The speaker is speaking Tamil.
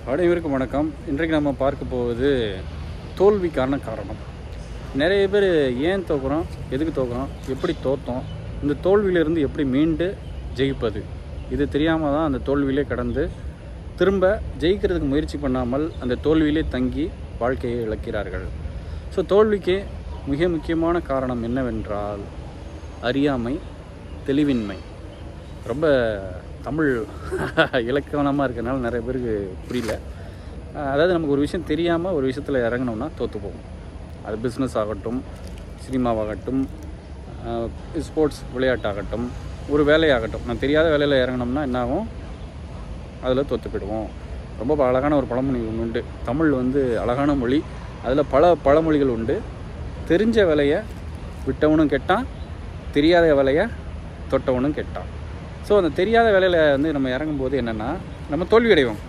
அனைவருக்கும் வணக்கம் இன்றைக்கு நம்ம பார்க்க போவது தோல்விக்கான காரணம் நிறைய பேர் ஏன் தோக்குறோம் எதுக்கு தோக்குறோம் எப்படி தோத்தோம் இந்த தோல்வியிலிருந்து எப்படி மீண்டு ஜெயிப்பது இது தெரியாமல் தான் அந்த தோல்வியிலே கடந்து திரும்ப ஜெயிக்கிறதுக்கு முயற்சி பண்ணாமல் அந்த தோல்வியிலே தங்கி வாழ்க்கையை இழக்கிறார்கள் ஸோ தோல்விக்கு மிக முக்கியமான காரணம் என்னவென்றால் அறியாமை தெளிவின்மை ரொம்ப தமிழ் இலக்கணமாக இருக்கனால நிறைய பேருக்கு புரியல அஹ் அதாவது நமக்கு ஒரு விஷயம் தெரியாமல் ஒரு விஷயத்தில் இறங்கணும்னா தோற்று போகும் அது பிஸ்னஸ் ஆகட்டும் சினிமாவாகட்டும் ஸ்போர்ட்ஸ் விளையாட்டாகட்டும் ஒரு வேலையாகட்டும் நான் தெரியாத வேலையில் இறங்கினோம்னா என்ன ஆகும் அதில் தோற்று போயிடுவோம் ரொம்ப அழகான ஒரு பழமொழி ஒன்று உண்டு தமிழ் வந்து அழகான மொழி அதில் பல பழமொழிகள் உண்டு தெரிஞ்ச வேலையை விட்டவனும் கெட்டான் தெரியாத வேலையை தொட்டவனும் கெட்டான் ஸோ அந்த தெரியாத வேலையில் வந்து நம்ம இறங்கும்போது என்னென்னா நம்ம தோல்வி அடைவோம்